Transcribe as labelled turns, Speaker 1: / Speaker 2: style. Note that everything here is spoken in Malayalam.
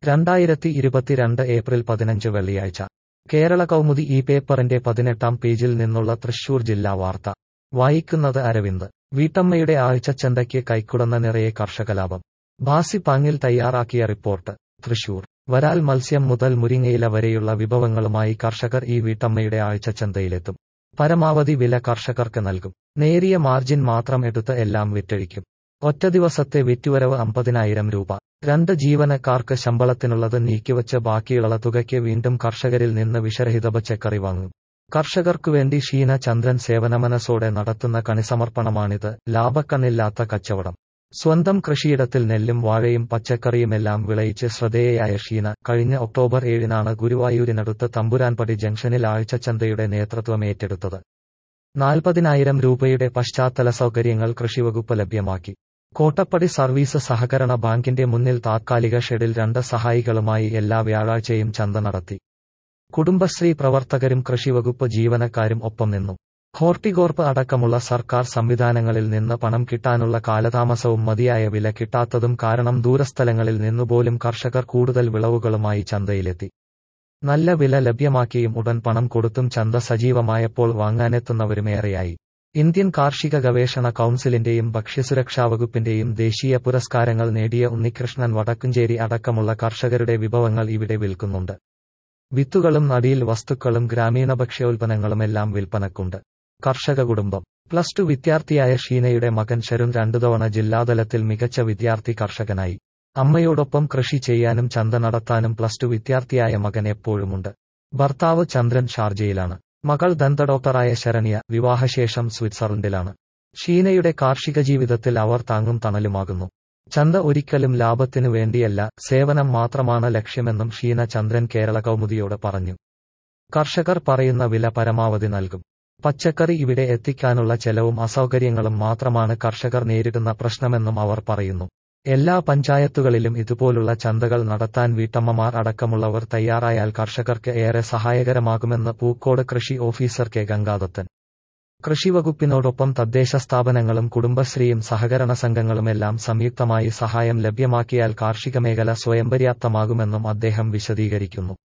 Speaker 1: രണ്ടായിരത്തി ഇരുപത്തിരണ്ട് ഏപ്രിൽ പതിനഞ്ച് വെള്ളിയാഴ്ച കേരള കൗമുദി ഈ പേപ്പറിന്റെ പതിനെട്ടാം പേജിൽ നിന്നുള്ള തൃശൂർ ജില്ലാ വാർത്ത വായിക്കുന്നത് അരവിന്ദ് വീട്ടമ്മയുടെ ആഴ്ചച്ചന്തയ്ക്ക് കൈക്കുടന്ന നിറയെ കർഷകലാഭം ഭാസി പാങ്ങിൽ തയ്യാറാക്കിയ റിപ്പോർട്ട് തൃശൂർ വരാൽ മത്സ്യം മുതൽ മുരിങ്ങയില വരെയുള്ള വിഭവങ്ങളുമായി കർഷകർ ഈ വീട്ടമ്മയുടെ ആഴ്ചച്ചന്തയിലെത്തും പരമാവധി വില കർഷകർക്ക് നൽകും നേരിയ മാർജിൻ മാത്രം എടുത്ത് എല്ലാം വിറ്റഴിക്കും ഒറ്റ ദിവസത്തെ വിറ്റുവരവ് അമ്പതിനായിരം രൂപ രണ്ട് ജീവനക്കാർക്ക് ശമ്പളത്തിനുള്ളത് നീക്കിവച്ച് ബാക്കിയുള്ള തുകയ്ക്ക് വീണ്ടും കർഷകരിൽ നിന്ന് വിഷരഹിത പച്ചക്കറി വാങ്ങും കർഷകർക്കുവേണ്ടി ഷീന ചന്ദ്രൻ സേവനമനസ്സോടെ നടത്തുന്ന കണിസമർപ്പണമാണിത് ലാഭക്കണ്ണില്ലാത്ത കച്ചവടം സ്വന്തം കൃഷിയിടത്തിൽ നെല്ലും വാഴയും പച്ചക്കറിയുമെല്ലാം വിളയിച്ച് ശ്രദ്ധേയയായ ഷീന കഴിഞ്ഞ ഒക്ടോബർ ഏഴിനാണ് ഗുരുവായൂരിനടുത്ത് തമ്പുരാൻപടി ജംഗ്ഷനിൽ ആഴ്ചച്ചന്തയുടെ നേതൃത്വം ഏറ്റെടുത്തത് നാൽപ്പതിനായിരം രൂപയുടെ പശ്ചാത്തല സൗകര്യങ്ങൾ കൃഷിവകുപ്പ് ലഭ്യമാക്കി കോട്ടപ്പടി സർവീസ് സഹകരണ ബാങ്കിന്റെ മുന്നിൽ താത്കാലിക ഷെഡിൽ രണ്ട് സഹായികളുമായി എല്ലാ വ്യാഴാഴ്ചയും ചന്ത നടത്തി കുടുംബശ്രീ പ്രവർത്തകരും കൃഷിവകുപ്പ് ജീവനക്കാരും ഒപ്പം നിന്നു ഹോർട്ടികോർപ്പ് അടക്കമുള്ള സർക്കാർ സംവിധാനങ്ങളിൽ നിന്ന് പണം കിട്ടാനുള്ള കാലതാമസവും മതിയായ വില കിട്ടാത്തതും കാരണം ദൂരസ്ഥലങ്ങളിൽ നിന്നുപോലും കർഷകർ കൂടുതൽ വിളവുകളുമായി ചന്തയിലെത്തി നല്ല വില ലഭ്യമാക്കിയും ഉടൻ പണം കൊടുത്തും ചന്ത സജീവമായപ്പോൾ വാങ്ങാനെത്തുന്നവരുമേറെയായി ഇന്ത്യൻ കാർഷിക ഗവേഷണ കൗൺസിലിന്റെയും ഭക്ഷ്യസുരക്ഷാ വകുപ്പിന്റെയും ദേശീയ പുരസ്കാരങ്ങൾ നേടിയ ഉണ്ണികൃഷ്ണൻ വടക്കുംചേരി അടക്കമുള്ള കർഷകരുടെ വിഭവങ്ങൾ ഇവിടെ വിൽക്കുന്നുണ്ട് വിത്തുകളും നടിയിൽ വസ്തുക്കളും ഗ്രാമീണ ഭക്ഷ്യോൽപ്പന്നങ്ങളുമെല്ലാം വിൽപ്പനക്കുണ്ട് കർഷക കുടുംബം പ്ലസ് ടു വിദ്യാർത്ഥിയായ ഷീനയുടെ മകൻ ശരുൺ രണ്ടു തവണ ജില്ലാതലത്തിൽ മികച്ച വിദ്യാർത്ഥി കർഷകനായി അമ്മയോടൊപ്പം കൃഷി ചെയ്യാനും ചന്ത നടത്താനും പ്ലസ് ടു വിദ്യാർത്ഥിയായ മകൻ എപ്പോഴുമുണ്ട് ഭർത്താവ് ചന്ദ്രൻ ഷാർജയിലാണ് മകൾ ദന്ത ഡോക്ടറായ ശരണ്യ വിവാഹശേഷം സ്വിറ്റ്സർലൻഡിലാണ് ഷീനയുടെ കാർഷിക ജീവിതത്തിൽ അവർ താങ്ങും തണലുമാകുന്നു ചന്ത ഒരിക്കലും ലാഭത്തിനു വേണ്ടിയല്ല സേവനം മാത്രമാണ് ലക്ഷ്യമെന്നും ഷീന ചന്ദ്രൻ കേരള കൗമുദിയോട് പറഞ്ഞു കർഷകർ പറയുന്ന വില പരമാവധി നൽകും പച്ചക്കറി ഇവിടെ എത്തിക്കാനുള്ള ചെലവും അസൗകര്യങ്ങളും മാത്രമാണ് കർഷകർ നേരിടുന്ന പ്രശ്നമെന്നും അവർ പറയുന്നു എല്ലാ പഞ്ചായത്തുകളിലും ഇതുപോലുള്ള ചന്തകൾ നടത്താൻ വീട്ടമ്മമാർ അടക്കമുള്ളവർ തയ്യാറായാൽ കർഷകർക്ക് ഏറെ സഹായകരമാകുമെന്ന് പൂക്കോട് കൃഷി ഓഫീസർ കെ ഗംഗാദത്തൻ കൃഷിവകുപ്പിനോടൊപ്പം തദ്ദേശ സ്ഥാപനങ്ങളും കുടുംബശ്രീയും സഹകരണ സംഘങ്ങളുമെല്ലാം സംയുക്തമായി സഹായം ലഭ്യമാക്കിയാൽ കാർഷിക മേഖല സ്വയംപര്യാപ്തമാകുമെന്നും അദ്ദേഹം വിശദീകരിക്കുന്നു